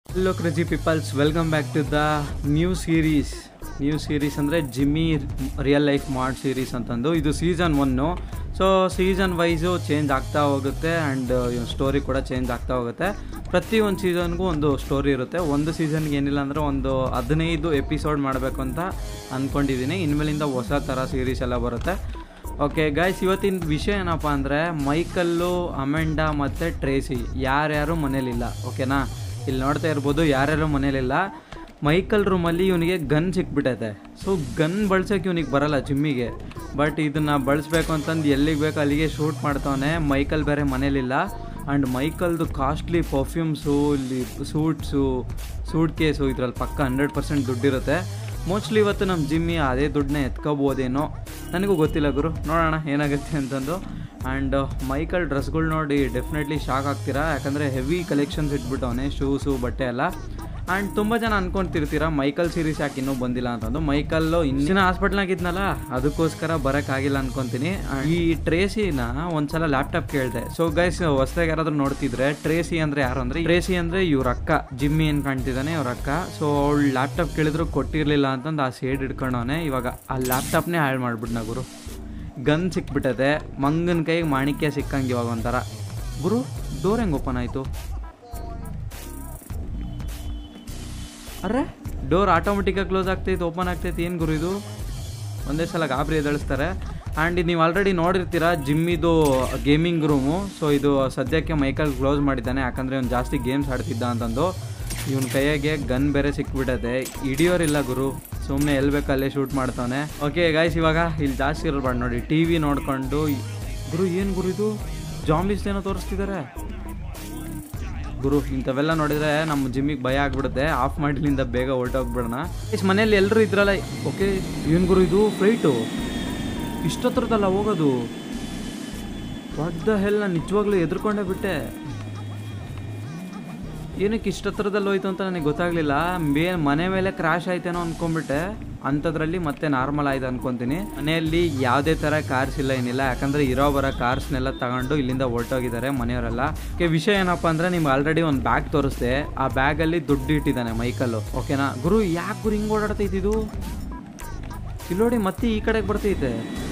hello crazy peoples welcome back to the new series new series ಅಂದರೆ Jimmy real life mod series ಅಂತಂದು ಇದು season one so season wise change ಆಗ್ತಾ ಹೋಗುತ್ತೆ and story ಕೂಡ change ಆಗ್ತಾ ಹೋಗುತ್ತೆ ಪ್ರತಿ ಒಂದು ಸೀಸನ್ಗೂ ಒಂದು ಸ್ಟೋರಿ ಇರುತ್ತೆ ಒಂದು ಸೀಸನ್ಗೆ ಏನಿಲ್ಲ ಅಂದರೆ ಒಂದು ಹದಿನೈದು ಎಪಿಸೋಡ್ ಮಾಡಬೇಕು ಅಂತ ಅಂದ್ಕೊಂಡಿದ್ದೀನಿ ಇನ್ಮೇಲಿಂದ ಹೊಸ ಥರ ಸೀರೀಸ್ ಎಲ್ಲ ಬರುತ್ತೆ ಓಕೆ ಗೈಸ್ ಇವತ್ತಿನ ವಿಷಯ ಏನಪ್ಪ ಅಂದರೆ ಮೈಕಲ್ಲು ಅಮೆಂಡಾ ಮತ್ತು ಟ್ರೇಸಿ ಯಾರ್ಯಾರು ಮನೇಲಿಲ್ಲ ಓಕೆನಾ ಇಲ್ಲಿ ನೋಡ್ತಾ ಇರ್ಬೋದು ಯಾರ್ಯಾರು ಮನೇಲಿಲ್ಲ ಮೈಕಲ್ ರೂಮಲ್ಲಿ ಇವನಿಗೆ ಗನ್ ಸಿಕ್ಬಿಟ್ಟೈತೆ ಸೊ ಗನ್ ಬಳಸೋಕೆ ಇವನಿಗೆ ಬರಲ್ಲ ಜಿಮ್ಮಿಗೆ ಬಟ್ ಇದನ್ನು ಬಳಸ್ಬೇಕು ಅಂತಂದು ಎಲ್ಲಿಗೆ ಬೇಕು ಅಲ್ಲಿಗೆ ಶೂಟ್ ಮಾಡ್ತಾವನೆ ಮೈಕಲ್ ಬೇರೆ ಮನೇಲಿಲ್ಲ ಆ್ಯಂಡ್ ಮೈಕಲ್ದು ಕಾಸ್ಟ್ಲಿ ಪರ್ಫ್ಯೂಮ್ಸು ಇಲ್ಲಿ ಸೂಟ್ಸು ಸೂಟ್ ಕೇಸು ಇದ್ರಲ್ಲಿ ಪಕ್ಕ ಹಂಡ್ರೆಡ್ ಪರ್ಸೆಂಟ್ ದುಡ್ಡಿರುತ್ತೆ ಮೋಸ್ಟ್ಲಿ ಇವತ್ತು ನಮ್ಮ ಜಿಮ್ಮಿ ಅದೇ ದುಡ್ಡನ್ನ ಎತ್ಕೋಬೋದೇನೋ ನನಗೂ ಗೊತ್ತಿಲ್ಲ ಗುರು ನೋಡೋಣ ಏನಾಗುತ್ತೆ ಅಂತಂದು ಆ್ಯಂಡ್ ಮೈಕಲ್ ಡ್ರೆಸ್ಗಳು ನೋಡಿ ಡೆಫಿನೆಟ್ಲಿ ಶಾಕ್ ಆಗ್ತೀರಾ ಯಾಕಂದರೆ ಹೆವಿ ಕಲೆಕ್ಷನ್ಸ್ ಇಟ್ಬಿಟ್ಟವನೆ ಶೂಸು ಬಟ್ಟೆ ಎಲ್ಲ ಆ್ಯಂಡ್ ತುಂಬ ಜನ ಅನ್ಕೊಂತಿರ್ತೀರಾ ಮೈಕಲ್ ಸೀರೀಸ್ ಯಾಕೆ ಇನ್ನೂ ಬಂದಿಲ್ಲ ಅಂತಂದು ಮೈಕಲ್ಲು ಇನ್ನಿನ ಹಾಸ್ಪಿಟ್ಲ್ನಾಗ ಇದ್ನಲ್ಲ ಅದಕ್ಕೋಸ್ಕರ ಬರೋಕ್ಕಾಗಿಲ್ಲ ಅನ್ಕೊಂತೀನಿ And ಈ ಟ್ರೇಸಿನ ಒಂದ್ಸಲ ಲ್ಯಾಪ್ಟಾಪ್ ಕೇಳಿದೆ ಸೊ ಗೈಸ್ ಹೊಸ್ದಾಗಿ ಯಾರಾದ್ರೂ ನೋಡ್ತಿದ್ರೆ ಟ್ರೇಸಿ ಅಂದರೆ ಯಾರು ಅಂದರೆ ಟ್ರೇಸಿ ಅಂದರೆ ಇವ್ರ ಅಕ್ಕ ಜಿಮ್ಮಿ ಏನು ಕಾಣ್ತಿದ್ದಾನೆ ಇವ್ರ ಅಕ್ಕ ಸೊ ಅವಳು ಲ್ಯಾಪ್ಟಾಪ್ ಕೇಳಿದ್ರು ಕೊಟ್ಟಿರಲಿಲ್ಲ ಅಂತಂದು ಆ ಸೇಡ್ ಹಿಡ್ಕೊಂಡವನೆ ಇವಾಗ ಆ ಲ್ಯಾಪ್ಟಾಪ್ನೇ ಹಾಳು ಮಾಡ್ಬಿಟ್ನ ಗುರು ಗನ್ ಸಿಕ್ಬಿಟ್ಟದೆ ಮಂಗನ ಕೈಗೆ ಮಾಣಿಕ್ಯ ಸಿಕ್ಕಂಗೆ ಇವಾಗ ಒಂಥರ ಗುರು ಡೋರ್ ಹೆಂಗೆ ಓಪನ್ ಆಯಿತು ಅರೆ ಡೋರ್ ಆಟೋಮೆಟಿಕ್ಕಾಗಿ ಕ್ಲೋಸ್ ಆಗ್ತೈತೆ ಓಪನ್ ಆಗ್ತೈತೆ ಏನು ಗುರು ಇದು ಒಂದೇ ಸಲ ಗಾಬರಿ ಎದಳಿಸ್ತಾರೆ ಆ್ಯಂಡ್ ನೀವು ಆಲ್ರೆಡಿ ನೋಡಿರ್ತೀರ ಜಿಮ್ಮಿದು ಗೇಮಿಂಗ್ ರೂಮು ಸೊ ಇದು ಸದ್ಯಕ್ಕೆ ಮೈಕಲ್ ಕ್ಲೋಸ್ ಮಾಡಿದ್ದಾನೆ ಯಾಕಂದರೆ ಅವ್ನು ಜಾಸ್ತಿ ಗೇಮ್ಸ್ ಆಡ್ತಿದ್ದ ಅಂತಂದು ಇವನ ಕೈಯಾಗೆ ಗನ್ ಬೇರೆ ಸಿಕ್ಬಿಟ್ಟದೆ ಹಿಡಿಯೋರಿಲ್ಲ ಗುರು ಸುಮ್ಮನೆ ಎಲ್ಲಿ ಬೇಕು ಅಲ್ಲೇ ಶೂಟ್ ಮಾಡ್ತಾನೆ ಓಕೆ ಗಾಯ್ಸ್ ಇವಾಗ ಇಲ್ಲಿ ಜಾಸ್ತಿ ಇರಬಾರ್ದು ನೋಡಿ ಟಿ ವಿ ನೋಡಿಕೊಂಡು ಗುರು ಏನು ಗುರು ಇದು ಜಾಂಬೀಸ್ ಏನೋ ತೋರಿಸ್ತಿದ್ದಾರೆ ಗುರು ಇಂಥವೆಲ್ಲ ನೋಡಿದ್ರೆ ನಮ್ಮ ಜಿಮ್ಮಿಗೆ ಭಯ ಆಗ್ಬಿಡುತ್ತೆ ಆಫ್ ಮಾಡಿಲಿಂದ ಬೇಗ ಹೊರಟೋಗ್ಬಿಡೋಣ ಇಷ್ಟು ಮನೇಲಿ ಎಲ್ಲರೂ ಇದ್ರಲ್ಲ ಓಕೆ ಏನು ಗುರು ಇದು ಫ್ಲೈಟು ಇಷ್ಟತ್ರದಲ್ಲ ಹೋಗೋದು ವಾಟ್ ದ ಹೆಲ್ ನಾನು ನಿಜವಾಗ್ಲೂ ಎದ್ರುಕೊಂಡೇ ಬಿಟ್ಟೆ ಏನಕ್ಕೆ ಇಷ್ಟ ಹತ್ರದಲ್ಲಿ ಹೋಯ್ತು ಅಂತ ನನಗೆ ಗೊತ್ತಾಗ್ಲಿಲ್ಲ ಮೇ ಮನೆ ಮೇಲೆ ಕ್ರಾಶ್ ಆಯ್ತೇನೋ ಅನ್ಕೊಂಡ್ಬಿಟ್ಟೆ ಅಂಥದ್ರಲ್ಲಿ ಮತ್ತೆ ನಾರ್ಮಲ್ ಆಯ್ತು ಅನ್ಕೊಂತೀನಿ ಮನೆಯಲ್ಲಿ ಯಾವುದೇ ಥರ ಕಾರ್ಸ್ ಇಲ್ಲ ಏನಿಲ್ಲ ಯಾಕಂದರೆ ಇರೋ ಬರೋ ಕಾರ್ಸ್ನೆಲ್ಲ ತಗೊಂಡು ಇಲ್ಲಿಂದ ಹೊರಟೋಗಿದ್ದಾರೆ ಮನೆಯವರೆಲ್ಲ ಓಕೆ ವಿಷಯ ಏನಪ್ಪ ಅಂದರೆ ನಿಮ್ಗೆ ಆಲ್ರೆಡಿ ಒಂದು ಬ್ಯಾಗ್ ತೋರಿಸ್ದೆ ಆ ಬ್ಯಾಗಲ್ಲಿ ದುಡ್ಡು ಇಟ್ಟಿದ್ದಾನೆ ಮೈಕಲ್ಲು ಓಕೆನಾ ಗುರು ಯಾಕೆ ಗುರು ಹಿಂಗೆ ಓಡಾಡ್ತೈತಿ ಇದು ಇಲ್ಲಿ ನೋಡಿ ಮತ್ತೆ ಈ ಕಡೆಗೆ ಬರ್ತೈತೆ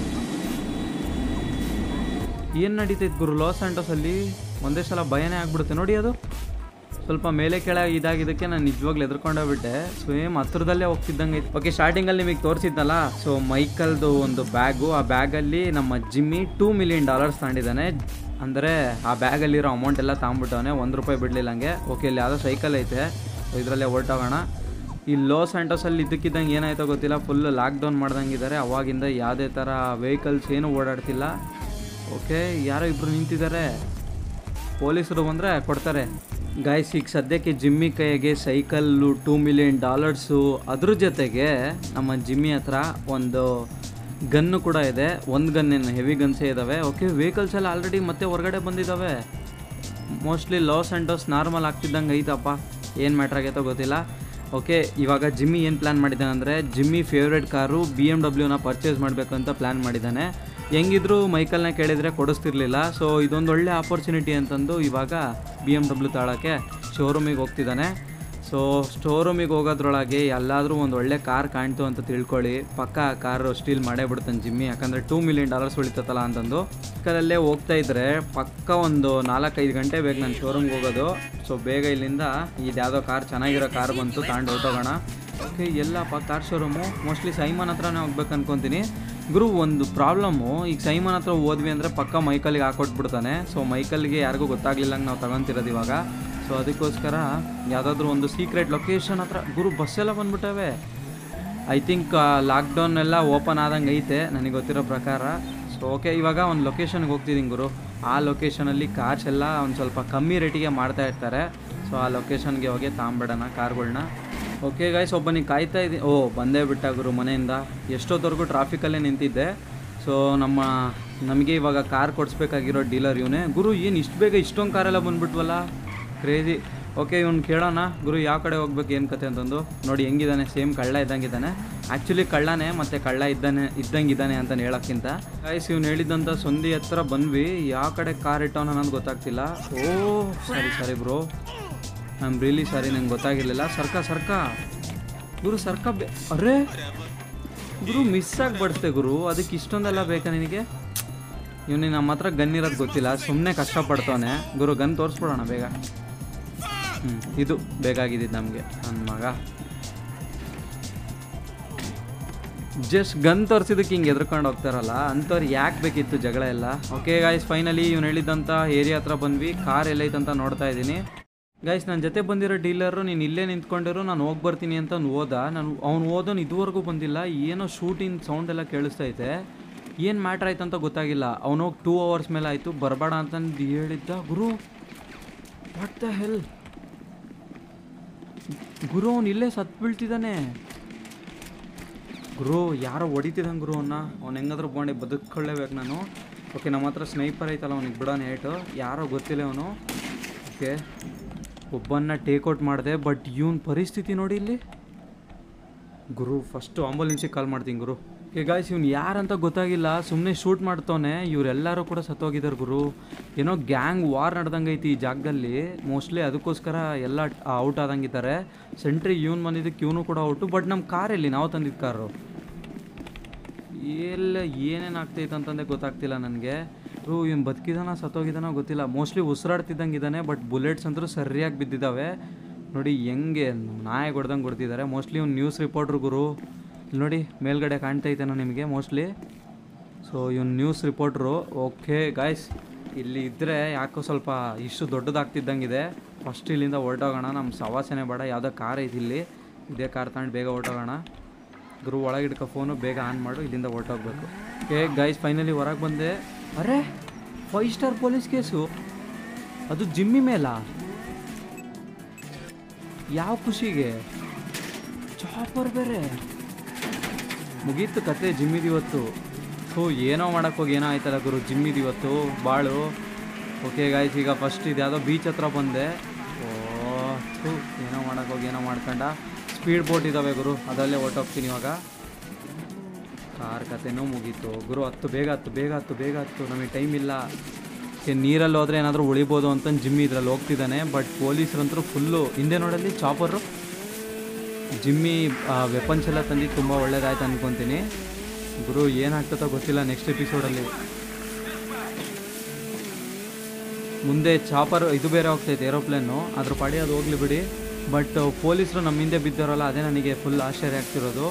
ಏನು ನಡೀತೈತೆ ಗುರು ಲಾಸ್ ಆ್ಯಂಟೋಸಲ್ಲಿ ಒಂದೇ ಸಲ ಭಯನೇ ಆಗ್ಬಿಡುತ್ತೆ ನೋಡಿ ಅದು ಸ್ವಲ್ಪ ಮೇಲೆ ಕೆಳಗೆ ಇದಾಗಿದ್ದಕ್ಕೆ ನಾನು ನಿಜವಾಗ್ಲೂ ಎದ್ಕೊಂಡೋಗ್ಬಿಟ್ಟೆ ಸೇಮ್ ಹತ್ರದಲ್ಲೇ ಹೋಗ್ತಿದ್ದಂಗೆ ಐತೆ ಓಕೆ ಸ್ಟಾರ್ಟಿಂಗಲ್ಲಿ ನಿಮಗೆ ತೋರಿಸಿದ್ನಲ್ಲ ಸೊ ಮೈಕಲ್ದು ಒಂದು ಬ್ಯಾಗು ಆ ಬ್ಯಾಗಲ್ಲಿ ನಮ್ಮ ಜಿಮ್ಮಿ ಟೂ ಮಿಲಿಯನ್ ಡಾಲರ್ಸ್ ತಗೊಂಡಿದ್ದಾನೆ ಅಂದರೆ ಆ ಬ್ಯಾಗಲ್ಲಿರೋ ಅಮೌಂಟ್ ಎಲ್ಲ ತಗೊಂಬಿಟ್ಟವನೆ ಒಂದು ರೂಪಾಯಿ ಬಿಡಲಿಲ್ಲ ಹಂಗೆ ಓಕೆ ಇಲ್ಲಿ ಯಾವುದೋ ಸೈಕಲ್ ಐತೆ ಇದರಲ್ಲೇ ಹೊರಟೋಗೋಣ ಈ ಲೋ ಸ್ಯಾಂಟೋಸಲ್ಲಿ ಇದ್ದಕ್ಕಿದ್ದಂಗೆ ಏನಾಯ್ತೋ ಗೊತ್ತಿಲ್ಲ ಫುಲ್ ಲಾಕ್ಡೌನ್ ಮಾಡ್ದಂಗಿದ್ದಾರೆ ಅವಾಗಿಂದ ಯಾವುದೇ ಥರ ವೆಹಿಕಲ್ಸ್ ಏನೂ ಓಡಾಡ್ತಿಲ್ಲ ಓಕೆ ಯಾರೋ ಇಬ್ಬರು ನಿಂತಿದ್ದಾರೆ ಪೊಲೀಸರು ಬಂದರೆ ಕೊಡ್ತಾರೆ ಗಾಯ್ಸ್ ಈಗ ಸದ್ಯಕ್ಕೆ ಜಿಮ್ಮಿ ಕೈಗೆ ಸೈಕಲ್ಲು ಟೂ ಮಿಲಿಯನ್ ಡಾಲರ್ಸು ಅದ್ರ ಜೊತೆಗೆ ನಮ್ಮ ಜಿಮ್ಮಿ ಹತ್ರ ಒಂದು ಗನ್ನು ಕೂಡ ಇದೆ ಒಂದು ಗನ್ನೇನು ಹೆವಿ ಗನ್ಸೇ ಇದ್ದಾವೆ ಓಕೆ ವೆಹಿಕಲ್ಸ್ ಎಲ್ಲ ಆಲ್ರೆಡಿ ಮತ್ತೆ ಹೊರಗಡೆ ಬಂದಿದ್ದಾವೆ ಮೋಸ್ಟ್ಲಿ ಲಾಸ್ ಆ್ಯಂಡೋಸ್ ನಾರ್ಮಲ್ ಆಗ್ತಿದ್ದಂಗೆ ಐತಪ್ಪ ಏನು ಮ್ಯಾಟ್ರ್ ಆಗೈತೋ ಗೊತ್ತಿಲ್ಲ ಓಕೆ ಇವಾಗ ಜಿಮ್ಮಿ ಏನು ಪ್ಲ್ಯಾನ್ ಮಾಡಿದ್ದಾನೆ ಅಂದರೆ Jimmy favourite car B M ಡಬ್ಲ್ಯೂನ ಪರ್ಚೇಸ್ ಮಾಡಬೇಕು ಅಂತ ಪ್ಲ್ಯಾನ್ ಮಾಡಿದ್ದಾನೆ ಹೆಂಗಿದ್ರು ಮೈಕಲ್ನ ಕೇಳಿದರೆ ಕೊಡಿಸ್ತಿರ್ಲಿಲ್ಲ ಸೊ ಇದೊಂದು ಒಳ್ಳೆ ಆಪರ್ಚುನಿಟಿ ಅಂತಂದು ಇವಾಗ ಬಿ ಎಮ್ ಡಬ್ಲ್ಯೂ ತಾಳೋಕ್ಕೆ ಶೋರೂಮಿಗೆ ಹೋಗ್ತಿದ್ದಾನೆ ಸೊ ಸ್ಟೋರೂಮಿಗೆ ಹೋಗೋದ್ರೊಳಗೆ ಎಲ್ಲಾದರೂ ಒಂದು ಒಳ್ಳೆ ಕಾರ್ ಕಾಣ್ತು ಅಂತ ತಿಳ್ಕೊಳ್ಳಿ ಪಕ್ಕ ಆ ಕಾರು ಸ್ಟೀಲ್ ಮಾಡೇ ಬಿಡ್ತಾನೆ ಜಿಮ್ಮಿ ಯಾಕಂದರೆ ಟೂ ಮಿಲಿಯನ್ ಡಾಲರ್ಸ್ ಉಳಿತತ್ತಲ್ಲ ಅಂತಂದು ಕಲ್ಲಲ್ಲೇ ಹೋಗ್ತಾ ಇದ್ರೆ ಪಕ್ಕ ಒಂದು ನಾಲ್ಕೈದು ಗಂಟೆ ಬೇಕು ನಾನು ಶೋರೂಮ್ಗೆ ಹೋಗೋದು ಸೊ ಬೇಗ ಇಲ್ಲಿಂದ ಇದು ಯಾವುದೋ ಕಾರ್ ಚೆನ್ನಾಗಿರೋ ಕಾರ್ ಬಂತು ತಗೊಂಡು ಹೊರಟೋಗೋಣ ಓಕೆ ಎಲ್ಲಪ್ಪ ಕಾರ್ ಶೋರೂಮು ಮೋಸ್ಟ್ಲಿ ಸೈಮನ್ ಹತ್ರನೇ ಹೋಗ್ಬೇಕು ಅನ್ಕೊತೀನಿ ಗುರು ಒಂದು ಪ್ರಾಬ್ಲಮ್ಮು ಈಗ ಸೈಮನ್ ಹತ್ರ ಹೋದ್ವಿ ಅಂದರೆ ಪಕ್ಕ ಮೈಕಲ್ಗೆ ಹಾಕೊಟ್ಬಿಡ್ತಾನೆ ಸೊ ಮೈಕಲ್ಗೆ ಯಾರಿಗೂ ಗೊತ್ತಾಗ್ಲಿಲ್ಲಂಗೆ ನಾವು ತಗೊತಿರೋದು ಇವಾಗ ಸೊ ಅದಕ್ಕೋಸ್ಕರ ಯಾವುದಾದ್ರೂ ಒಂದು ಸೀಕ್ರೆಟ್ ಲೊಕೇಶನ್ ಹತ್ರ ಗುರು ಬಸ್ಸೆಲ್ಲ ಬಂದ್ಬಿಟ್ಟವೆ ಐ ಥಿಂಕ್ ಲಾಕ್ಡೌನ್ ಎಲ್ಲ ಓಪನ್ ಆದಂಗೆ ಐತೆ ನನಗೆ ಗೊತ್ತಿರೋ ಪ್ರಕಾರ ಸೊ ಓಕೆ ಇವಾಗ ಒಂದು ಲೊಕೇಶನ್ಗೆ ಹೋಗ್ತಿದ್ದೀನಿ ಗುರು ಆ ಲೊಕೇಶನಲ್ಲಿ ಕಾರ್ಸ್ ಎಲ್ಲ ಒಂದು ಸ್ವಲ್ಪ ಕಮ್ಮಿ ರೇಟಿಗೆ ಮಾಡ್ತಾ ಇರ್ತಾರೆ ಸೊ ಆ ಲೊಕೇಶನ್ಗೆ ಹೋಗಿ ತಾಂಬಿಡೋಣ ಕಾರ್ಗಳ್ನ ಓಕೆ ಗಾಯ್ಸ್ ಒಬ್ಬನಿಗೆ ಕಾಯ್ತಾ ಇದ್ದೀನಿ ಓ ಬಂದೇ ಬಿಟ್ಟ ಗುರು ಮನೆಯಿಂದ ಎಷ್ಟೊತ್ತವರೆಗೂ ಟ್ರಾಫಿಕಲ್ಲೇ ನಿಂತಿದ್ದೆ ಸೊ ನಮ್ಮ ನಮಗೆ ಇವಾಗ ಕಾರ್ ಕೊಡಿಸ್ಬೇಕಾಗಿರೋ ಡೀಲರ್ ಇವನೇ ಗುರು ಏನು ಇಷ್ಟು ಬೇಗ ಇಷ್ಟೊಂದು ಕಾರೆಲ್ಲ ಬಂದ್ಬಿಟ್ವಲ್ಲ ಕ್ರೇಜಿ ಓಕೆ ಇವ್ನು ಕೇಳೋಣ ಗುರು ಯಾವ ಕಡೆ ಹೋಗ್ಬೇಕು ಏನು ಕತೆ ಅಂತಂದು ನೋಡಿ ಹೆಂಗಿದ್ದಾನೆ ಸೇಮ್ ಕಳ್ಳ ಇದ್ದಂಗಿದ್ದಾನೆ ಆ್ಯಕ್ಚುಲಿ ಕಳ್ಳನೇ ಮತ್ತು ಕಳ್ಳ ಇದ್ದಾನೆ ಇದ್ದಂಗಿದ್ದಾನೆ ಅಂತ ಹೇಳೋಕ್ಕಿಂತ ಗೈಸ್ ಇವ್ನು ಹೇಳಿದ್ದಂಥ ಸಂಧಿ ಹತ್ರ ಬಂದ್ವಿ ಯಾವ ಕಡೆ ಕಾರ್ ಇಟ್ಟವನ ಅನ್ನೋದು ಗೊತ್ತಾಗ್ತಿಲ್ಲ ಓ ಸರಿ ಸರಿ bro I am really sorry ನಂಗೆ ಗೊತ್ತಾಗಿರಲಿಲ್ಲ ಸರ್ಕ ಸರ್ಕ ಗುರು ಸರ್ಕ ಬೇ ಅರೇ ಗುರು ಮಿಸ್ ಆಗಿ ಬಡಿಸ್ದೆ ಗುರು ಅದಕ್ಕೆ ಇಷ್ಟೊಂದೆಲ್ಲ ಬೇಕಾ ನಿನಗೆ ಇವನಿಗೆ ನಮ್ಮ ಹತ್ರ ಗನ್ ಇರೋದು ಗೊತ್ತಿಲ್ಲ ಸುಮ್ಮನೆ ಕಷ್ಟಪಡ್ತವನೆ ಗುರು ಗನ್ ತೋರಿಸ್ಬಿಡೋಣ ಬೇಗ ಹ್ಞೂ ಇದು ಬೇಕಾಗಿದ್ದಿದ್ದು ನಮಗೆ ನನ್ನ ಮಗ ಜಸ್ಟ್ ಗನ್ ತೋರಿಸಿದಕ್ಕೆ ಹಿಂಗೆ ಎದ್ರುಕೊಂಡು ಹೋಗ್ತಾರಲ್ಲ ಅಂಥವ್ರು ಯಾಕೆ ಬೇಕಿತ್ತು ಜಗಳ ಎಲ್ಲ ಓಕೆ ಗಾಯ್ಸ್ ಫೈನಲಿ ಇವ್ನು ಹೇಳಿದಂಥ ಏರಿಯಾ ಹತ್ರ ಬಂದ್ವಿ ಕಾರ್ ಎಲ್ಲೈತಂತ ನೋಡ್ತಾ ಇದ್ದೀನಿ ಗೈಸ್ ನನ್ನ ಜೊತೆ ಬಂದಿರೋ ಡೀಲರು ನೀನು ಇಲ್ಲೇ ನಿಂತ್ಕೊಂಡಿರು ನಾನು ಹೋಗಿ ಬರ್ತೀನಿ ಅಂತ ಅವ್ನು ಹೋದ ನಾನು ಅವ್ನು ಓದೋನು ಇದುವರೆಗೂ ಬಂದಿಲ್ಲ ಏನೋ ಶೂಟಿಂಗ್ ಸೌಂಡ್ ಎಲ್ಲ ಕೇಳಿಸ್ತೈತೆ ಏನು ಮ್ಯಾಟ್ರ್ ಆಯ್ತು ಅಂತ ಗೊತ್ತಾಗಿಲ್ಲ ಅವನು ಹೋಗಿ ಟೂ ಅವರ್ಸ್ ಮೇಲೆ ಆಯಿತು ಬರಬೇಡ ಅಂತಂದು ಹೇಳಿದ್ದ ಗುರು ವಾಟ್ ದ ಹೆಲ್ ಗುರು ಅವ್ನು ಇಲ್ಲೇ ಸತ್ ಬೀಳ್ತಿದ್ದಾನೆ ಗುರು ಯಾರೋ ಹೊಡಿತಿದಂಗೆ ಗುರು ಅವನ್ನ ಅವ್ನು ಹೆಂಗಾದ್ರೂ ಬೋಂಡಿ ಬದುಕೊಳ್ಳೇಬೇಕು ನಾನು ಓಕೆ ನಮ್ಮ ಹತ್ರ ಸ್ನೈಪರ್ ಐತಲ್ಲ ಅವ್ನಿಗೆ ಬಿಡೋಣ ಏಟು ಯಾರೋ ಗೊತ್ತಿಲ್ಲ ಅವನು ಓಕೆ ಒಬ್ಬನ್ನ ಟೇಕ್ಔಟ್ ಮಾಡಿದೆ ಬಟ್ ಇವನ್ ಪರಿಸ್ಥಿತಿ ನೋಡಿ ಇಲ್ಲಿ ಗುರು ಫಸ್ಟು ಆಂಬುಲೆನ್ಸಿಗೆ ಕಾಲ್ ಮಾಡ್ತೀನಿ ಗುರು ಈಗ ಗಾಯ್ಸ್ ಇವ್ನು ಯಾರಂತ ಗೊತ್ತಾಗಿಲ್ಲ ಸುಮ್ಮನೆ ಶೂಟ್ ಮಾಡ್ತವನೆ ಇವರೆಲ್ಲರೂ ಕೂಡ ಸತ್ತೋಗಿದ್ದಾರೆ ಗುರು ಏನೋ ಗ್ಯಾಂಗ್ ವಾರ್ ನಡೆದಂಗೈತಿ ಈ ಜಾಗದಲ್ಲಿ ಮೋಸ್ಟ್ಲಿ ಅದಕ್ಕೋಸ್ಕರ ಎಲ್ಲ ಔಟ್ ಆದಂಗಿದ್ದಾರೆ ಸೆಂಟ್ರಿ ಇವ್ನು ಬಂದಿದ್ದಕ್ಕೆ ಇವನು ಕೂಡ ಔಟು ಬಟ್ ನಮ್ಮ ಕಾರ್ ಎಲ್ಲಿ ನಾವು ತಂದಿದ್ದು ಕಾರು ಎಲ್ಲ ಏನೇನು ಆಗ್ತೈತೆ ಅಂತಂದೇ ಗೊತ್ತಾಗ್ತಿಲ್ಲ ನನಗೆ ಇವು ಇವ್ನು ಬದುಕಿದಾನ ಸತ್ತೋಗಿದಾನೋ ಗೊತ್ತಿಲ್ಲ ಮೋಸ್ಟ್ಲಿ ಉಸಿರಾಡ್ತಿದ್ದಂಗೆ ಇದ್ದಾನೆ ಬಟ್ ಬುಲೆಟ್ಸ್ ಅಂತೂ ಸರಿಯಾಗಿ ಬಿದ್ದಿದ್ದಾವೆ ನೋಡಿ ಹೆಂಗೆ ನಾಯಿ ಹೊಡ್ದಂಗೆ ಕೊಡ್ತಿದ್ದಾರೆ ಮೋಸ್ಟ್ಲಿ ಇವ್ನು ನ್ಯೂಸ್ ರಿಪೋರ್ಟ್ರು ಗುರು ಇಲ್ಲಿ ನೋಡಿ ಮೇಲ್ಗಡೆ ಕಾಣ್ತೈತೇನೋ ನಿಮಗೆ ಮೋಸ್ಟ್ಲಿ ಸೊ ಇವನು ನ್ಯೂಸ್ ರಿಪೋರ್ಟ್ರು ಓಕೆ ಗಾಯ್ಸ್ ಇಲ್ಲಿ ಇದ್ದರೆ ಯಾಕೋ ಸ್ವಲ್ಪ ಇಷ್ಟು ದೊಡ್ಡದಾಗ್ತಿದ್ದಂಗಿದೆ ಫಸ್ಟ್ ಇಲ್ಲಿಂದ ಹೊರಟೋಗೋಣ ನಮ್ಮ ಸವಾಸನೆ ಬೇಡ ಯಾವುದೋ ಕಾರ್ ಐತಿ ಇಲ್ಲಿ ಇದೇ ಕಾರ್ ತಗೊಂಡು ಬೇಗ ಹೊರಟೋಗೋಣ ಗುರು ಒಳಗೆ ಇಡ್ಕೊ ಫೋನು ಬೇಗ ಆನ್ ಮಾಡು ಇಲ್ಲಿಂದ ಹೊರಟೋಗ್ಬೇಕು ಓಕೆ ಗೈಸ್ ಫೈನಲಿ ಹೊರಗೆ ಬಂದೆ ಅರೆ ಫೈವ್ ಸ್ಟಾರ್ ಪೊಲೀಸ್ ಕೇಸು ಅದು ಜಿಮ್ಮಿ ಮೇಲಾ ಯಾವ ಖುಷಿಗೆ ಚಾಪರ್ ಬೇರೆ ಮುಗೀತು ಕತೆ ಜಿಮ್ಮಿದು ಇವತ್ತು ಹೋ ಏನೋ ಮಾಡೋಕ್ಕೋಗಿ ಏನೋ ಆಯ್ತಲ್ಲ ಗುರು ಜಿಮ್ಮಿದು ಇವತ್ತು ಬಾಳು ಓಕೆ ಗಾಯ್ಸ್ ಈಗ ಫಸ್ಟ್ ಇದು ಯಾವುದೋ ಬೀಚ್ ಹತ್ರ ಬಂದೆ ಓ ಥೂ ಏನೋ ಮಾಡೋಕ್ಕೋಗಿ ಏನೋ ಮಾಡ್ಕೊಂಡ ಸ್ಪೀಡ್ ಬೋಟ್ ಇದ್ದಾವೆ ಗುರು ಅದರಲ್ಲೇ ಹೊರ್ಟೋಗ್ತೀನಿ ಇವಾಗ ಕಾರ್ ಕತೆನೂ ಮುಗೀತು ಗುರು ಹತ್ತು ಬೇಗ ಹತ್ತು ಬೇಗ ಹತ್ತು ಬೇಗ ಹತ್ತು ನಮಗೆ ಟೈಮ್ ಇಲ್ಲ ಏ, ನೀರಲ್ಲಿ ಹೋದ್ರೆ ಏನಾದರೂ ಉಳಿಬೋದು ಅಂತ ಜಿಮ್ಮಿ ಇದ್ರಲ್ಲಿ ಹೋಗ್ತಿದ್ದಾನೆ ಬಟ್ ಪೊಲೀಸರಂತರೂ ಫುಲ್ಲು ಹಿಂದೆ ನೋಡಲ್ಲಿ ಚಾಪರು ಜಿಮ್ಮಿ ವೆಪನ್ಸ್ ಎಲ್ಲ ತಂದಿದ್ದು ತುಂಬ ಒಳ್ಳೇದಾಯ್ತು ಅನ್ಕೊತೀನಿ ಗುರು ಏನಾಗ್ತದೋ ಗೊತ್ತಿಲ್ಲ ನೆಕ್ಸ್ಟ್ ಎಪಿಸೋಡಲ್ಲಿ ಮುಂದೆ ಚಾಪರ್ ಇದು ಬೇರೆ ಹೋಗ್ತೈತೆ ಏರೋಪ್ಲೇನು ಅದ್ರ ಪಾಡಿ ಅದು ಹೋಗ್ಲಿ ಬಿಡಿ ಬಟ್ ಪೊಲೀಸರು ನಮ್ಮ ಹಿಂದೆ ಬಿದ್ದಾರಲ್ಲ ಅದೇ ನನಗೆ ಫುಲ್ ಆಶ್ಚರ್ಯ ಆಗ್ತಿರೋದು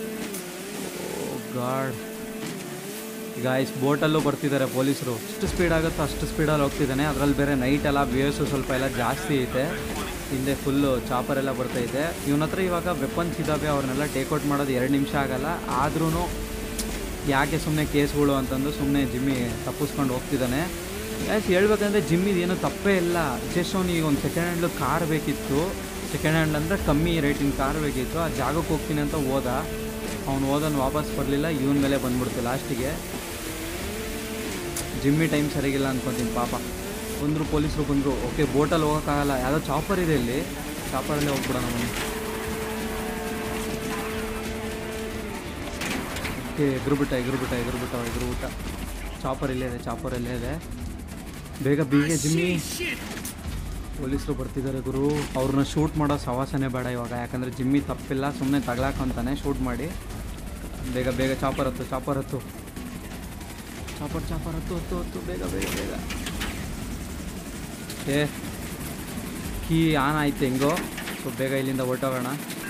ಗಾಡ್ ಗಾಯ್ಸ್ ಬೋಟಲ್ಲೂ ಬರ್ತಿದ್ದಾರೆ ಪೊಲೀಸರು ಎಷ್ಟು ಸ್ಪೀಡ್ ಆಗುತ್ತೋ ಅಷ್ಟು ಸ್ಪೀಡಲ್ಲಿ ಹೋಗ್ತಿದ್ದಾನೆ ಅದರಲ್ಲಿ ಬೇರೆ ನೈಟ್ ಎಲ್ಲ ಬೇಸು ಸ್ವಲ್ಪ ಎಲ್ಲ ಜಾಸ್ತಿ ಐತೆ ಹಿಂದೆ ಫುಲ್ಲು ಚಾಪರ್ ಎಲ್ಲ ಬರ್ತೈತೆ ಇವನ ಹತ್ರ ಇವಾಗ ವೆಪನ್ಸ್ ಇದ್ದಾವೆ ಅವ್ರನ್ನೆಲ್ಲ ಟೇಕ್ಔಟ್ ಮಾಡೋದು ಎರಡು ನಿಮಿಷ ಆಗಲ್ಲ ಆದ್ರೂ ಯಾಕೆ ಸುಮ್ಮನೆ ಕೇಸ್ಗಳು ಅಂತಂದು ಸುಮ್ಮನೆ ಜಿಮ್ಮಿ ತಪ್ಪಿಸ್ಕೊಂಡು ಹೋಗ್ತಿದ್ದಾನೆ ಯಾಕೆ ಹೇಳ್ಬೇಕಂದ್ರೆ ಜಿಮ್ಮಿದು ಏನು ತಪ್ಪೇ ಇಲ್ಲ ಜಸ್ಟ್ ಅವ್ನಿಗೆ ಒಂದು ಸೆಕೆಂಡ್ ಹ್ಯಾಂಡ್ಲು ಕಾರ್ ಬೇಕಿತ್ತು ಸೆಕೆಂಡ್ ಹ್ಯಾಂಡ್ ಅಂದರೆ ಕಮ್ಮಿ ರೇಟಿನ ಕಾರ್ ಬೇಕಿತ್ತು ಆ ಜಾಗಕ್ಕೆ ಹೋಗ್ತೀನಿ ಅಂತ ಹೋದ ಅವ್ನು ಓದೋನು ವಾಪಸ್ ಬರಲಿಲ್ಲ ಇವನ ಮೇಲೆ ಬಂದ್ಬಿಡ್ತು ಲಾಸ್ಟಿಗೆ ಜಿಮ್ಮಿ ಟೈಮ್ ಸರಿಗಿಲ್ಲ ಅನ್ಕೊತೀನಿ ಪಾಪ ಬಂದರು ಪೊಲೀಸರು ಬಂದರು ಓಕೆ ಬೋಟಲ್ಲಿ ಹೋಗೋಕ್ಕಾಗಲ್ಲ ಯಾವುದೋ ಚಾಪರ್ ಇದೆ ಇಲ್ಲಿ ಚಾಪರಲ್ಲೇ ಹೋಗ್ಬಿಡೋಣ ಬನ್ನಿ ಓಕೆ ಎಗ್ರುಬಿಟ್ಟ ಎಗ್ರುಬಿಟ್ಟ ಎಗ್ರುಬಿಟ್ಟ ಎಗ್ರುಬಿಟ್ಟ ಚಾಪರ್ ಇಲ್ಲೇ ಇದೆ ಚಾಪರ್ ಇಲ್ಲೇ ಇದೆ ಬೇಗ ಬೇಗ ಜಿಮ್ಮಿ ಪೊಲೀಸರು ಬರ್ತಿದ್ದಾರೆ ಗುರು ಅವ್ರನ್ನ ಶೂಟ್ ಮಾಡೋ ಸವಾಸನೆ ಬೇಡ ಇವಾಗ ಯಾಕಂದರೆ ಜಿಮ್ಮಿ ತಪ್ಪಿಲ್ಲ ಸುಮ್ಮನೆ ತಗ್ಲಾಕೊಂತಾನೆ ಶೂಟ್ ಮಾಡಿ ಬೇಗ ಬೇಗ ಚಾಪರ್ ಹತ್ತು ಚಾಪರ್ ಹತ್ತು ಚಾಪರ್ ಚಾಪರ್ ಹತ್ತು ಹತ್ತು ಹತ್ತು ಬೇಗ ಬೇಗ ಬೇಗ ಏ ಕೀ ಆನ್ ಆಯ್ತು ಹೆಂಗೋ ಸೊ ಬೇಗ ಇಲ್ಲಿಂದ ಹೊರ್ಟೋಗೋಣ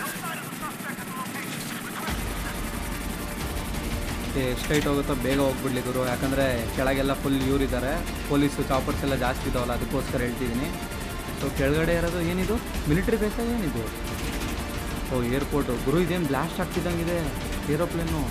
ಓಕೆ ಸ್ಟ್ರೈಟ್ ಹೋಗುತ್ತೋ ಬೇಗ ಹೋಗ್ಬಿಡ್ಲಿ ಗುರು ಯಾಕಂದರೆ ಕೆಳಗೆಲ್ಲ ಫುಲ್ ಇದ್ದಾರೆ ಪೊಲೀಸು ಚಾಪರ್ಸ್ ಎಲ್ಲ ಜಾಸ್ತಿ ಇದಾವಲ್ಲ ಅದಕ್ಕೋಸ್ಕರ ಹೇಳ್ತಿದ್ದೀನಿ ಸೊ ಕೆಳಗಡೆ ಇರೋದು ಏನಿದು ಮಿಲಿಟ್ರಿ ಬೇಸಾಗ ಏನಿದು ಓ ಏರ್ಪೋರ್ಟು ಗುರು ಇದೇನು ಬ್ಲಾಸ್ಟ್ ಆಗ್ತಿದ್ದಂಗಿದೆ ಏರೋಪ್ಲೇನು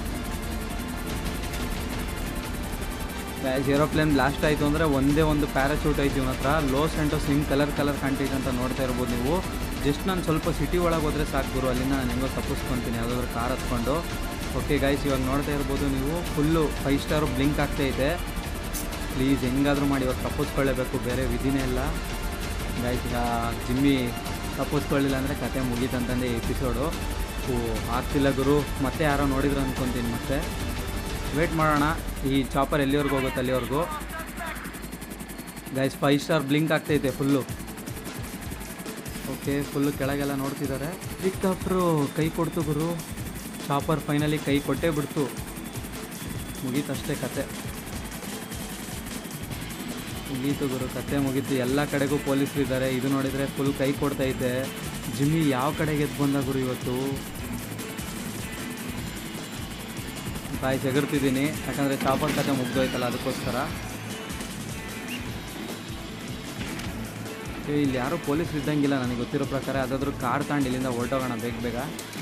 ಏರೋಪ್ಲೇನ್ ಬ್ಲಾಸ್ಟ್ ಆಯಿತು ಅಂದರೆ ಒಂದೇ ಒಂದು ಪ್ಯಾರಾಚೂಟ್ ಐತಿ ಇವನ ಹತ್ರ ಲೋ ಸೆಂಟೋಸ್ ಹಿಂಗೆ ಕಲರ್ ಕಲರ್ ಕಾಣ್ತೈತೆ ಅಂತ ನೋಡ್ತಾ ಇರ್ಬೋದು ನೀವು ಜಸ್ಟ್ ನಾನು ಸ್ವಲ್ಪ ಸಿಟಿ ಒಳಗೆ ಹೋದರೆ ಸಾಕು ಗುರು ಅಲ್ಲಿಂದ ನಾನು ಹೆಂಗೋ ತಪ್ಪಿಸ್ಕೊತೀನಿ ಯಾವುದಾದ್ರು ಕಾರ್ ಹತ್ಕೊಂಡು ಓಕೆ ಗೈಸ್ ಇವಾಗ ನೋಡ್ತಾ ಇರ್ಬೋದು ನೀವು ಫುಲ್ಲು ಫೈವ್ ಸ್ಟಾರು ಬ್ಲಿಂಕ್ ಆಗ್ತೈತೆ ಪ್ಲೀಸ್ ಹೆಂಗಾದರೂ ಮಾಡಿ ಇವಾಗ ತಪ್ಪಿಸ್ಕೊಳ್ಳೇಬೇಕು ಬೇರೆ ವಿಧಿನೇ ಇಲ್ಲ ಗೈಸ್ ಈಗ ಜಿಮ್ಮಿ ತಪ್ಪಿಸ್ಕೊಳ್ಳಿಲ್ಲ ಅಂದರೆ ಕತೆ ಮುಗೀತಂತಂದೆ ಎಪಿಸೋಡು ಓ ಆಗ್ತಿಲ್ಲ ಗುರು ಮತ್ತೆ ಯಾರೋ ನೋಡಿದ್ರು ಅಂದ್ಕೊತೀನಿ ಮತ್ತೆ ವೇಟ್ ಮಾಡೋಣ ಈ ಚಾಪರ್ ಎಲ್ಲಿವರೆಗೂ ಹೋಗುತ್ತೆ ಅಲ್ಲಿವರೆಗೂ ಗೈಸ್ ಫೈವ್ ಸ್ಟಾರ್ ಬ್ಲಿಂಕ್ ಆಗ್ತೈತೆ ಫುಲ್ಲು ಓಕೆ ಫುಲ್ಲು ಕೆಳಗೆಲ್ಲ ನೋಡ್ತಿದ್ದಾರೆ ಹೆಲಿಕಾಪ್ಟ್ರು ಕೈ ಕೊಡ್ತು ಗುರು ಚಾಪರ್ ಫೈನಲಿ ಕೈ ಕೊಟ್ಟೇ ಬಿಡ್ತು ಮುಗೀತಷ್ಟೇ ಕತೆ ಮುಗೀತು ಗುರು ಕತೆ ಮುಗೀತು ಎಲ್ಲ ಕಡೆಗೂ ಪೊಲೀಸರು ಇದ್ದಾರೆ ಇದು ನೋಡಿದರೆ ಫುಲ್ ಕೈ ಕೊಡ್ತೈತೆ ಜಿಮ್ಮಿ ಯಾವ ಕಡೆಗೆ ಎದ್ದು ಬಂದ ಗುರು ಇವತ್ತು ಬಾಯಿ ಜಗರ್ತಿದ್ದೀನಿ ಯಾಕಂದರೆ ಚಾಪರ್ ಕತೆ ಮುಗ್ದೋಯ್ತಲ್ಲ ಅದಕ್ಕೋಸ್ಕರ ಏ, ಇಲ್ಲಿ ಯಾರೂ ಪೊಲೀಸರು ಇದ್ದಂಗಿಲ್ಲ ನನಗೆ ಗೊತ್ತಿರೋ ಪ್ರಕಾರ ಯಾವುದಾದ್ರೂ ಕಾರ್ ತಗೊಂಡು ಇಲ್ಲಿಂದ ಹೊರಟೋಗೋಣ ಬೇಗ ಬೇಗ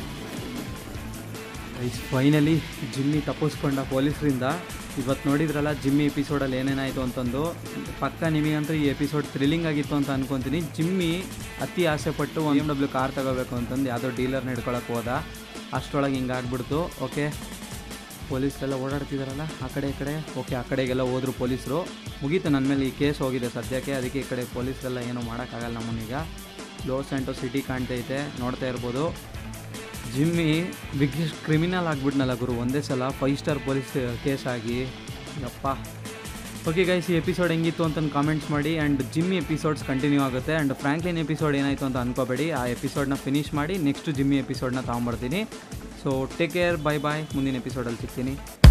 ಫೈನಲಿ ಜಿಮ್ಮಿ ತಪ್ಪಿಸ್ಕೊಂಡ ಪೊಲೀಸರಿಂದ ಇವತ್ತು ನೋಡಿದ್ರಲ್ಲ ಜಿಮ್ಮಿ ಎಪಿಸೋಡಲ್ಲಿ ಏನೇನಾಯಿತು ಅಂತಂದು ಪಕ್ಕ ನಿಮಗಂತೂ ಈ ಎಪಿಸೋಡ್ ಥ್ರಿಲ್ಲಿಂಗ್ ಆಗಿತ್ತು ಅಂತ ಅನ್ಕೊತೀನಿ ಜಿಮ್ಮಿ ಅತಿ ಆಸೆ ಪಟ್ಟು ಒನ್ ಎಮ್ ಡಬ್ಲ್ಯೂ ಕಾರ್ ತಗೋಬೇಕು ಅಂತಂದು ಯಾವುದೋ ಡೀಲರ್ನ ಹಿಡ್ಕೊಳಕ್ಕೆ ಹೋದ ಅಷ್ಟರೊಳಗೆ ಹಿಂಗೆ ಆಗ್ಬಿಡ್ತು ಓಕೆ ಪೊಲೀಸರೆಲ್ಲ ಓಡಾಡ್ತಿದಾರಲ್ಲ ಆ ಕಡೆ ಈ ಕಡೆ ಓಕೆ ಆ ಕಡೆಗೆಲ್ಲ ಹೋದ್ರು ಪೊಲೀಸರು ಮುಗೀತು ನನ್ನ ಮೇಲೆ ಈ ಕೇಸ್ ಹೋಗಿದೆ ಸದ್ಯಕ್ಕೆ ಅದಕ್ಕೆ ಈ ಕಡೆ ಪೊಲೀಸರೆಲ್ಲ ಏನೂ ಮಾಡೋಕ್ಕಾಗಲ್ಲ ನಮ್ಮನ್ನೀಗ ಲೋಸ್ ಆ್ಯಂಟೋ ಸಿಟಿ ಕಾಣ್ತೈತೆ ನೋಡ್ತಾ ಇರ್ಬೋದು ಜಿಮ್ಮಿ ಬಿಗ್ಗೆಸ್ಟ್ ಕ್ರಿಮಿನಲ್ ಆಗ್ಬಿಟ್ನಲ್ಲ ಗುರು ಒಂದೇ ಸಲ ಫೈವ್ ಸ್ಟಾರ್ ಪೊಲೀಸ್ ಕೇಸ್ ಆಗಿ ಯಪ್ಪ ಓಕೆ ಗೈಸ್ ಈ ಎಪಿಸೋಡ್ ಹೆಂಗಿತ್ತು ಅಂತ ಕಾಮೆಂಟ್ಸ್ ಮಾಡಿ ಆ್ಯಂಡ್ ಜಿಮ್ಮಿ ಎಪಿಸೋಡ್ಸ್ ಕಂಟಿನ್ಯೂ ಆಗುತ್ತೆ ಆ್ಯಂಡ್ ಫ್ರ್ಯಾಂಕ್ಲಿನ್ ಎಪಿಸೋಡ್ ಏನಾಯಿತು ಅಂತ ಅನ್ಕೋಬೇಡಿ ಆ ಎಪಿಸೋಡ್ನ ಫಿನಿಶ್ ಮಾಡಿ ನೆಕ್ಸ್ಟ್ ಜಿಮ್ಮಿ ಎಪಿಸೋಡ್ನ ತೊಗೊಂಬರ್ತೀನಿ so take care bye bye ಮುಂದಿನ ಎಪಿಸೋಡಲ್ಲಿ ಸಿಗ್ತೀನಿ